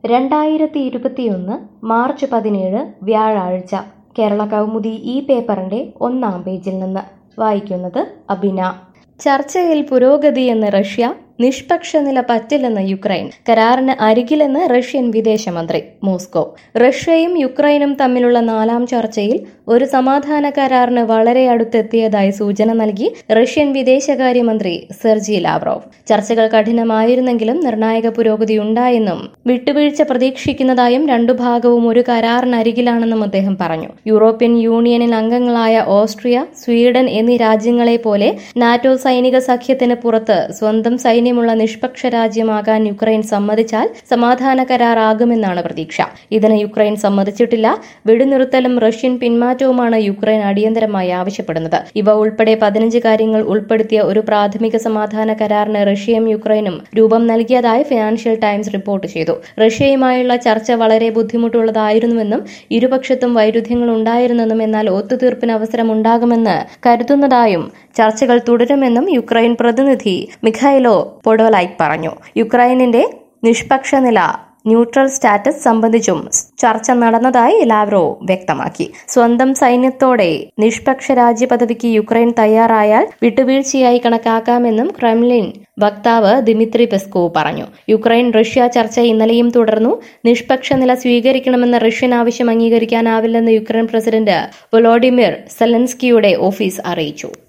രണ്ടായിരത്തി ഇരുപത്തിയൊന്ന് മാർച്ച് പതിനേഴ് വ്യാഴാഴ്ച കേരള കൗമുദി ഈ പേപ്പറിന്റെ ഒന്നാം പേജിൽ നിന്ന് വായിക്കുന്നത് അബിന ചർച്ചയിൽ പുരോഗതിയെന്ന് റഷ്യ നിഷ്പക്ഷ നില പറ്റില്ലെന്ന് യുക്രൈൻ കരാറിന് അരികിലെന്ന് റഷ്യൻ വിദേശമന്ത്രി മോസ്കോ റഷ്യയും യുക്രൈനും തമ്മിലുള്ള നാലാം ചർച്ചയിൽ ഒരു സമാധാന കരാറിന് വളരെ അടുത്തെത്തിയതായി സൂചന നൽകി റഷ്യൻ വിദേശകാര്യമന്ത്രി സെർജി ലാവ്റോവ് ചർച്ചകൾ കഠിനമായിരുന്നെങ്കിലും നിർണായക പുരോഗതി ഉണ്ടായെന്നും വിട്ടുവീഴ്ച പ്രതീക്ഷിക്കുന്നതായും രണ്ടു ഭാഗവും ഒരു കരാറിനരികിലാണെന്നും അദ്ദേഹം പറഞ്ഞു യൂറോപ്യൻ യൂണിയനിൽ അംഗങ്ങളായ ഓസ്ട്രിയ സ്വീഡൻ എന്നീ രാജ്യങ്ങളെ പോലെ നാറ്റോ സൈനിക സഖ്യത്തിന് പുറത്ത് സ്വന്തം സൈന്യമുള്ള നിഷ്പക്ഷ രാജ്യമാകാൻ യുക്രൈൻ സമ്മതിച്ചാൽ സമാധാന കരാറാകുമെന്നാണ് പ്രതീക്ഷ ഇതിന് യുക്രൈൻ സമ്മതിച്ചിട്ടില്ല വെടിനിർത്തലും റഷ്യൻ പിന്മാറ്റവുമാണ് യുക്രൈൻ അടിയന്തരമായി ആവശ്യപ്പെടുന്നത് ഇവ ഉൾപ്പെടെ പതിനഞ്ച് കാര്യങ്ങൾ ഉൾപ്പെടുത്തിയ ഒരു പ്രാഥമിക സമാധാന കരാറിന് റഷ്യയും യുക്രൈനും രൂപം നൽകിയതായി ഫിനാൻഷ്യൽ ടൈംസ് റിപ്പോർട്ട് ചെയ്തു റഷ്യയുമായുള്ള ചർച്ച വളരെ ബുദ്ധിമുട്ടുള്ളതായിരുന്നുവെന്നും ഇരുപക്ഷത്തും വൈരുദ്ധ്യങ്ങൾ ഉണ്ടായിരുന്നെന്നും എന്നാൽ ഒത്തുതീർപ്പിന് അവസരമുണ്ടാകുമെന്ന് കരുതുന്നതായും ചർച്ചകൾ തുടരുമെന്നും യുക്രൈൻ പ്രതിനിധി മിഖൈലോ പൊഡോലൈക് പറഞ്ഞു യുക്രൈനിന്റെ നിഷ്പക്ഷ നില ന്യൂട്രൽ സ്റ്റാറ്റസ് സംബന്ധിച്ചും ചർച്ച നടന്നതായി ലാവ്റോ വ്യക്തമാക്കി സ്വന്തം സൈന്യത്തോടെ നിഷ്പക്ഷ രാജ്യ പദവിക്ക് യുക്രൈൻ തയ്യാറായാൽ വിട്ടുവീഴ്ചയായി കണക്കാക്കാമെന്നും ക്രെംലിൻ വക്താവ് ദിമിത്രി പെസ്കോവ് പറഞ്ഞു യുക്രൈൻ റഷ്യ ചർച്ച ഇന്നലെയും തുടർന്നു നിഷ്പക്ഷ നില സ്വീകരിക്കണമെന്ന റഷ്യൻ ആവശ്യം അംഗീകരിക്കാനാവില്ലെന്ന് യുക്രൈൻ പ്രസിഡന്റ് വൊലോഡിമിർ സെലൻസ്കിയുടെ ഓഫീസ് അറിയിച്ചു